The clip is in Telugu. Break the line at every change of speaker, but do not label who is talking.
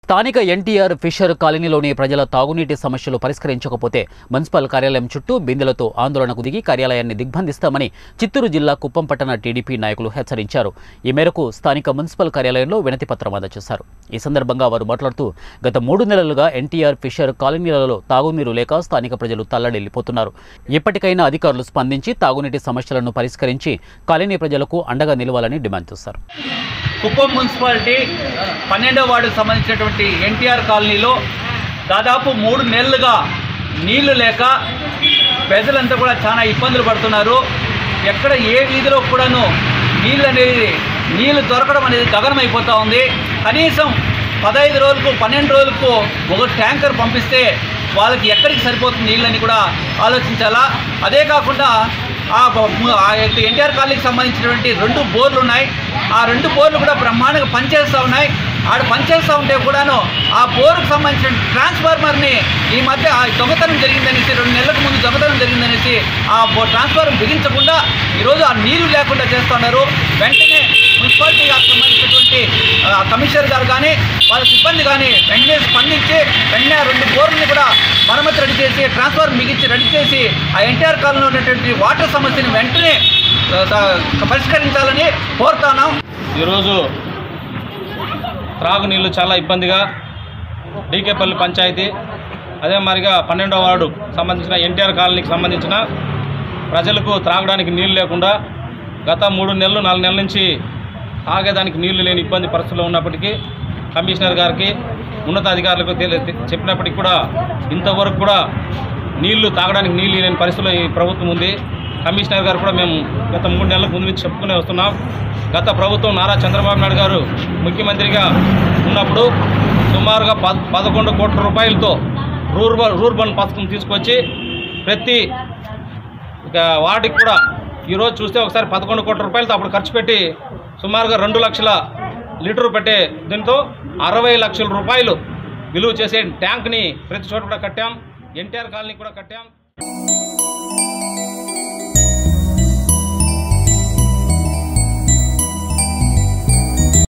స్థానిక ఎన్టీఆర్ ఫిషర్ కాలనీలోని ప్రజల తాగునీటి సమస్యలు పరిష్కరించకపోతే మున్సిపల్ కార్యాలయం చుట్టూ బిందెలతో ఆందోళనకు దిగి కార్యాలయాన్ని దిగ్బంధిస్తామని చిత్తూరు జిల్లా కుప్పం పట్టణ టీడీపీ నాయకులు హెచ్చరించారు ఈ మేరకు స్థానిక మున్సిపల్ కార్యాలయంలో వినతి పత్రం అందజేశారు ఈ సందర్భంగా వారు మాట్లాడుతూ గత మూడు నెలలుగా ఎన్టీఆర్ ఫిషర్ కాలనీలలో తాగునీరు లేక స్థానిక ప్రజలు తల్లడిల్లిపోతున్నారు ఇప్పటికైనా అధికారులు స్పందించి తాగునీటి సమస్యలను పరిష్కరించి కాలనీ ప్రజలకు అండగా నిలవాలని డిమాండ్ చేశారు
కుప్పం మున్సిపాలిటీ పన్నెండవ వార్డుకు సంబంధించినటువంటి ఎన్టీఆర్ కాలనీలో దాదాపు మూడు నెలలుగా నీళ్లు లేక ప్రజలంతా కూడా చాలా ఇబ్బందులు పడుతున్నారు ఎక్కడ ఏ వీధిలో కూడాను నీళ్ళు అనేది నీళ్లు దొరకడం అనేది గగనమైపోతూ ఉంది కనీసం పదహైదు రోజులకు పన్నెండు రోజులకు ఒక ట్యాంకర్ పంపిస్తే వాళ్ళకి ఎక్కడికి సరిపోతుంది నీళ్ళని కూడా ఆలోచించాలా అదే కాకుండా ఆ బ- ము- ఆ యొక్క ఎన్టీఆర్ కాలనీకి సంబంధించినటువంటి రెండు బోర్లు ఉన్నాయి ఆ రెండు బోర్లు కూడా బ్రహ్మాండంగా పనిచేస్తూ ఉన్నాయి ఆడ పనిచేస్తూ ఉంటే కూడాను ఆ బోర్కు సంబంధించిన ట్రాన్స్ఫార్మర్ని ఈ మధ్య ఆ దొంగతనం జరిగిందనేసి రెండు నెలలకు ముందు దొంగతనం జరిగిందనేసి ఆ బో- ట్రాన్స్ఫార్మర్ బిగించకుండా ఈరోజు ఆ నీళ్లు లేకుండా చేస్తున్నారు వెంటనే మున్సిపాలిటీకి సంబంధించినటువంటి ఆ, కమిషనర్ గారు కానీ వాళ్ళ సిబ్బంది కానీ వెంటనే స్పందించి వెంటనే ఆ రెండు బోర్లని కూడా మరమ్మతు రెడీ చేసి ట్రాన్స్ఫార్మర్ మిగించి రెడీ చేసి ఆ ఎన్టీఆర్ కాలంలో ఉన్నటువంటి వాటర్ సమస్యను వెంటనే ఆ, త- పరిష్కరించాలని కోరుతున్నాం
ఈరోజు త్రాగునీళ్ళు చాలా ఇబ్బందిగా డీకేపల్లి పంచాయతీ అదే మరిగా పన్నెండవ వార్డు సంబంధించిన ఎన్టీఆర్ కాలనీకి సంబంధించిన ప్రజలకు త్రాగడానికి నీళ్ళు లేకుండా గత మూడు నెలలు నాలుగు నెలల నుంచి తాగేదానికి నీళ్లు లేని ఇబ్బంది పరిస్థితుల్లో ఉన్నప్పటికీ కమిషనర్ గారికి ఉన్నతాధికారులకు తెలి- చెప్పినప్పటికీ కూడా ఇంతవరకు కూడా నీళ్లు తాగడానికి నీళ్ళు లేని పరిస్థితిలో ఈ ప్రభుత్వం ఉంది కమిషనర్ గారు కూడా మేము గత మూడు నెలల ముందు నుంచి చెప్పుకునే వస్తున్నాం గత ప్రభుత్వం నారా చంద్రబాబు నాయుడు గారు ముఖ్యమంత్రిగా ఉన్నప్పుడు సుమారుగా పద్ పదకొండు కోట్ల రూపాయలతో రూర్బన్ రూర్బన్ పథకం తీసుకొచ్చి ప్రతి ఇక వాటికి కూడా ఈరోజు చూస్తే ఒకసారి పదకొండు కోట్ల రూపాయలతో అప్పుడు ఖర్చు పెట్టి సుమారుగా రెండు లక్షల లీటర్ పెట్టే దీంతో అరవై లక్షల రూపాయలు విలువ చేసే ట్యాంక్ని ప్రతి చోట కూడా కట్టాం ఎన్టీఆర్ కాలనీ కూడా కట్టాం